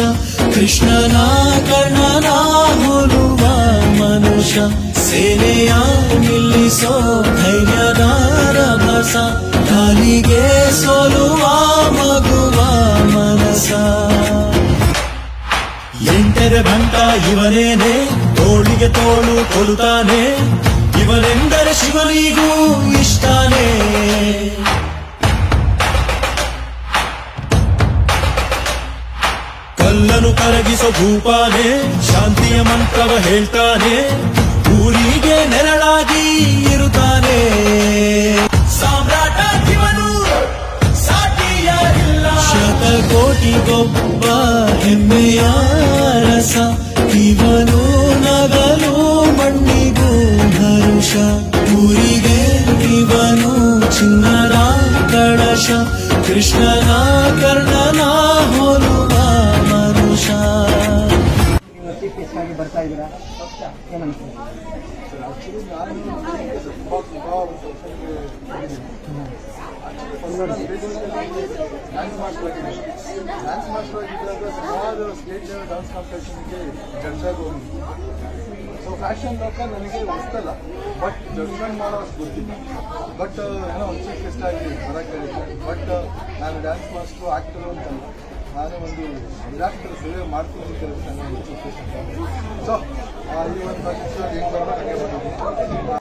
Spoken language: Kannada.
ಕೃಷ್ಣನ ಕರ್ಣನ ಹೋಲುವ ಮನುಷ್ಯ ಸೇನೆಯ ನಿಲ್ಲಿಸೋ ಧೈರ್ಯದ ರಭಸ ಕಾಲಿಗೆ ಸೋಲುವ ಮಗುವ ಮನಸ ಎಂಟರೆ ಭಂಟ ಇವನೇನೆ ತೋಳಿಗೆ ತೋಳು ಕೊಲುತ್ತಾನೆ ಇವನೆಂದರೆ ಶಿವನಿಗೂ ಇಷ್ಟಾನೇ ಕಲ್ಲನು ಕರಗಿಸೋ ಭೂಪಾನೆ ಶಾಂತಿಯ ಮಂತ್ರವ ಹೇಳ್ತಾನೆ ಊರಿಗೆ ನೆರಳಾಗಿ ಇರುತ್ತಾನೆ ಸಾಮ್ರಾಟ ಇವನು ಸಾಟಿಯಾರಿಲ್ಲ ಶತಕೋಟಿಗೊಬ್ಬ ಹೆಮ್ಮೆಯ ರಸ ಇವನು ನಗಲು ಮಣ್ಣಿಗೂ ಹರುಷ ಊರಿಗೆ ಇವನು ಚಿನ್ನರ ಕಳಶ ಕೃಷ್ಣನ ಕರ್ಣನ ಹೋಲುವ ಮನುಷ್ಯ ನೀವು ಚೀಫ್ ಗೆಸ್ಟ್ ಆಗಿ ಬರ್ತಾ ಇದ್ದೀರಾ ಏನನ್ಸುತ್ತೆ ಡ್ಯಾನ್ಸ್ ಮಾಸ್ಟರ್ ಡ್ಯಾನ್ಸ್ ಮಾಸ್ಟರ್ ಆಗಿದ್ದಾಗ ಸುಮಾರು ಸ್ಟೇಟ್ ಲೆವೆಲ್ ಡಾನ್ಸ್ ಕಾಂಪಿಟೇಷನ್ಗೆ ಜಡ್ಜ್ ಆಗಿ ಹೋಗಿದ್ದೆ ಸೊ ಫ್ಯಾಷನ್ ಲೋಕ ನನಗೆ ಗೊತ್ತಲ್ಲ ಬಟ್ ಜಡ್ಜ್ಮೆಂಟ್ ಮಾಡೋ ಅಷ್ಟು ಗೊತ್ತಿಲ್ಲ ಬಟ್ ಏನೋ ಒಂದು ಚೀಫ್ ಗೆಸ್ಟ್ ಆಗಿ ಬರಕ್ಕೆ ಹೇಳಿದ್ದೆ ಬಟ್ ನಾನು ಡ್ಯಾನ್ಸ್ ಮಾಸ್ಟರ್ ಆಕ್ಟರ್ ಅಂತಲ್ಲ ನಾನು ಒಂದು ನಿರಾಕ್ತರ ಸೇವೆ ಮಾಡ್ತೀನಿ ಅಂತ ಹೇಳಿ ನಾನು ಚೀಫ್ ಗೆಸ್ಟ್ ಸೊ ಈ ಒಂದು ಪಕ್ಷ ಏನು ಬರಬೇಕು